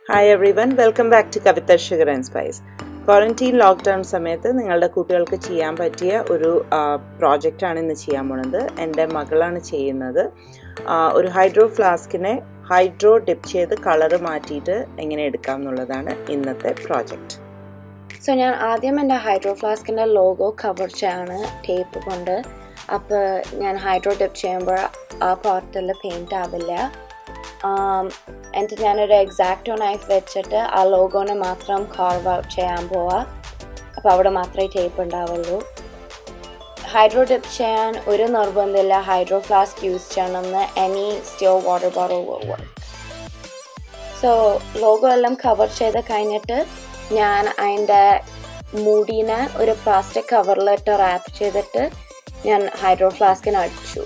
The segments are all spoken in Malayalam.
Hi everyone welcome back to Kavitha sugar and spice quarantine lockdown സമയത്ത് നിങ്ങളുടെ കുട്ടികൾക്ക് ചെയ്യാൻ പറ്റിയ ഒരു പ്രോജക്റ്റാണ് ഇന്ന് ചെയ്യാൻ പോണത് എൻ്റെ മകളാണ് ചെയ്യുന്നത് ആ, ഒരു ഹൈഡ്രോ ഫ്ലാസ്കിനെ ഹൈഡ്രോ ഡിപ്പ് ചെയ്ത് കളറ് മാറ്റിയിട്ട് എങ്ങനെ എടുക്കാം എന്നുള്ളതാണ് ഇന്നത്തെ പ്രോജക്റ്റ് സോ ഞാൻ ആദ്യം എൻ്റെ ഹൈഡ്രോ ഫ്ലാസ്കിൻ്റെ ലോഗോ കവർ ചെയ്യാണ് ടേപ്പ് കൊണ്ട് അപ്പോൾ ഞാൻ ഹൈഡ്രോ ഡിപ്പ് ചെയ്യുമ്പോൾ ആ പാർട്ടിൽ പെയിൻ്റ് ആവില്ല ആം, എന്നിട്ട് ഞാനൊരു എക്സാക്റ്റോ നൈഫ് വെച്ചിട്ട് ആ ലോഗോനെ മാത്രം കാർവ് ഔട്ട് ചെയ്യാൻ പോവാ അപ്പോൾ അവിടെ മാത്രമേ ടേപ്പ് ഉണ്ടാവുള്ളൂ ഹൈഡ്രോ ഡിപ്പ് ചെയ്യാൻ ഒരു നിർബന്ധമില്ല ഹൈഡ്രോ ഫ്ലാസ്ക് യൂസ് ചെയ്യണമെന്ന് any steel water bottle work so logo എല്ലാം കവർ ചെയ്ത് കഴിഞ്ഞിട്ട് ഞാൻ അതിൻ്റെ മൂടീനെ ഒരു പ്ലാസ്റ്റിക് കവറിലിട്ട് റാപ്പ് ചെയ്തിട്ട് ഞാൻ ഹൈഡ്രോ ഫ്ലാസ്കിന് അടിച്ചു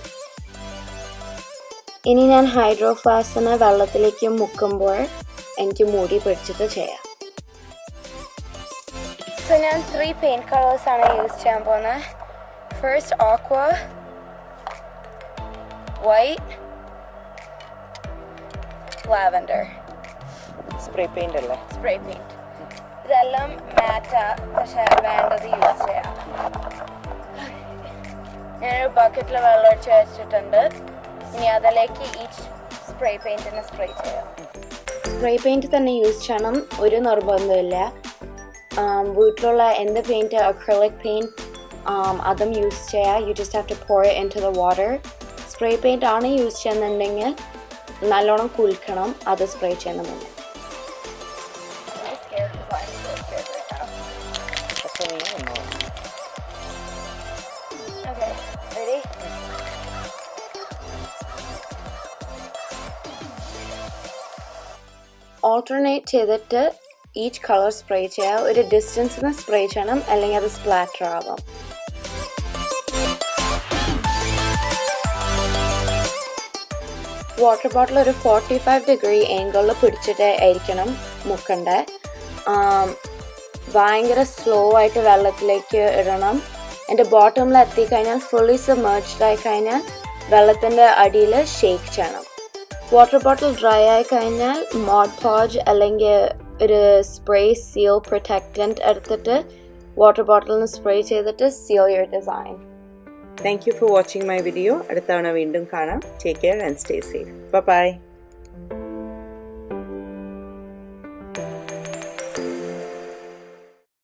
ഇനി ഞാൻ ഹൈഡ്രോ ഫ്ലാസ്കിനെ വെള്ളത്തിലേക്ക് മുക്കുമ്പോൾ എനിക്ക് മൂടി പിടിച്ചിട്ട് ചെയ്യാം സോ ഞാൻ ത്രീ പെയിൻറ്റ് കളേഴ്സ് ആണ് യൂസ് ചെയ്യാൻ പോകുന്നത് first aqua white lavender spray paint അല്ലേ സ്പ്രേ പെയിന്റ് ഇതെല്ലാം മാറ്റാ പക്ഷെ വേണ്ടത് യൂസ് ചെയ്യാം ഞാനൊരു ബക്കറ്റിൽ വെള്ളം ഒഴിച്ച് വെച്ചിട്ടുണ്ട് ഇനി അതിലേക്ക് ഈ സ്പ്രേ പെയിന്റിനെ സ്പ്രേ ചെയ്യാം സ്പ്രേ പെയിന്റ് തന്നെ യൂസ് ചെയ്യണം ഒരു നിർബന്ധമില്ല ആം, വീട്ടിലുള്ള എന്ത് പെയിന്റ് അക്രലിക് പെയിന്റ് അതും യൂസ് ചെയ്യാം you just have to pour into the water spray paint ആണ് യൂസ് ചെയ്യുന്നുണ്ടെങ്കിൽ നല്ലോണം കുളിക്കണം അത് സ്പ്രേ ചെയ്യണമെന്ന് scared because I'm so scared right now. പക്ഷേ നീ ഒന്നോ Okay, ready? ഓൾട്ടർനേറ്റ് ചെയ്തിട്ട് ഈച്ച് കളർ സ്പ്രേ ചെയ്യുക ഒരു ഡിസ്റ്റൻസിന് സ്പ്രേ ചെയ്യണം അല്ലെങ്കിൽ അത് സ്പ്ലാറ്റർ ആവാം വാട്ടർ ബോട്ടിൽ ഒരു ഫോർട്ടി ഫൈവ് ഡിഗ്രി ഏങ്കിളിൽ പിടിച്ചിട്ട് ആയിരിക്കണം മുക്കണ്ടേ ആം, ഭയങ്കര സ്ലോ ആയിട്ട് വെള്ളത്തിലേക്ക് ഇടണം എൻ്റെ ബോട്ടമിൽ എത്തിക്കഴിഞ്ഞാൽ ഫുള്ളി സബ്മേർജ്ഡ് ആയി കഴിഞ്ഞാൽ വെള്ളത്തിൻ്റെ അടിയിൽ ഷേക്ക് ചെയ്യണം വാട്ടർ ബോട്ടിൽ ഡ്രൈ ആയി കഴിഞ്ഞാൽ മോഡ് പോജ് അല്ലെങ്കിൽ ഒരു സ്പ്രേ സീൽ പ്രൊട്ടക്റ്റൻറ്റ് എടുത്തിട്ട് വാട്ടർ ബോട്ടിലിന് സ്പ്രേ ചെയ്തിട്ട് seal your design thank you for watching my video അടുത്ത തവണ വീണ്ടും കാണാം take care and stay safe by